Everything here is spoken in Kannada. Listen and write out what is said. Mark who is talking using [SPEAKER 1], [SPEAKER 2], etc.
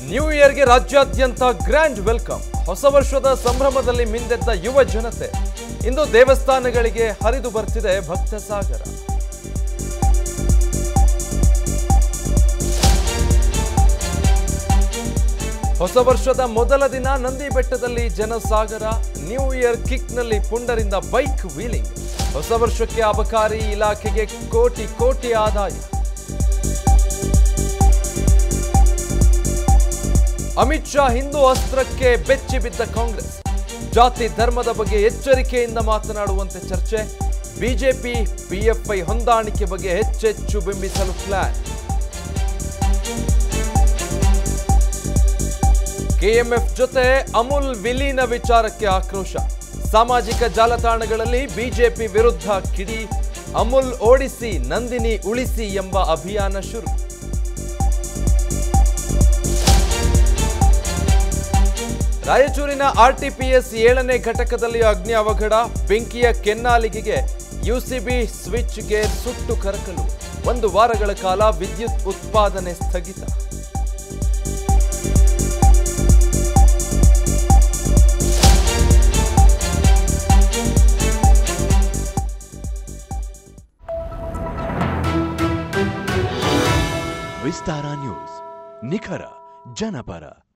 [SPEAKER 1] ನ್ಯೂ ಇಯರ್ಗೆ ರಾಜ್ಯಾದ್ಯಂತ ಗ್ರ್ಯಾಂಡ್ ವೆಲ್ಕಮ್ ಹೊಸ ವರ್ಷದ ಸಂಭ್ರಮದಲ್ಲಿ ಮಿಂದೆದ್ದ ಯುವ ಜನತೆ ಇಂದು ದೇವಸ್ಥಾನಗಳಿಗೆ ಹರಿದು ಬರ್ತಿದೆ ಭಕ್ತ ಸಾಗರ ಹೊಸ ವರ್ಷದ ಮೊದಲ ದಿನ ನಂದಿ ಬೆಟ್ಟದಲ್ಲಿ ಜನಸಾಗರ ನ್ಯೂ ಇಯರ್ ಕಿಕ್ನಲ್ಲಿ ಪುಂಡರಿಂದ ಬೈಕ್ ವೀಲಿಂಗ್ ಹೊಸ ವರ್ಷಕ್ಕೆ ಅಬಕಾರಿ ಇಲಾಖೆಗೆ ಕೋಟಿ ಕೋಟಿ ಆದಾಯ ಅಮಿತ್ ಶಾ ಹಿಂದೂ ಅಸ್ತ್ರಕ್ಕೆ ಬೆಚ್ಚಿ ಬಿದ್ದ ಕಾಂಗ್ರೆಸ್ ಜಾತಿ ಧರ್ಮದ ಬಗ್ಗೆ ಎಚ್ಚರಿಕೆಯಿಂದ ಮಾತನಾಡುವಂತೆ ಚರ್ಚೆ ಬಿಜೆಪಿ ಪಿಎಫ್ಐ ಹೊಂದಾಣಿಕೆ ಬಗ್ಗೆ ಹೆಚ್ಚೆಚ್ಚು ಬಿಂಬಿಸಲು ಪ್ಲಾನ್ ಕೆಎಂಎಫ್ ಜೊತೆ ಅಮೂಲ್ ವಿಲೀನ ವಿಚಾರಕ್ಕೆ ಆಕ್ರೋಶ ಸಾಮಾಜಿಕ ಜಾಲತಾಣಗಳಲ್ಲಿ ಬಿಜೆಪಿ ವಿರುದ್ಧ ಕಿಡಿ ಅಮೂಲ್ ಓಡಿಸಿ ನಂದಿನಿ ಉಳಿಸಿ ಎಂಬ ಅಭಿಯಾನ ಶುರು ರಾಯಚೂರಿನ ಆರ್ಟಿಪಿಎಸ್ ಏಳನೇ ಘಟಕದಲ್ಲಿ ಅಗ್ನಿ ಅವಘಡ ಬೆಂಕಿಯ ಕೆನ್ನಾಲಿಗೆಗೆ ಯುಸಿಬಿ ಸ್ವಿಚ್ ಗೇರ್ ಸುಟ್ಟು ಕರಕಲು ಒಂದು ವಾರಗಳ ಕಾಲ ವಿದ್ಯುತ್ ಉತ್ಪಾದನೆ ಸ್ಥಗಿತ
[SPEAKER 2] ವಿಸ್ತಾರ ನ್ಯೂಸ್ ನಿಖರ ಜನಪರ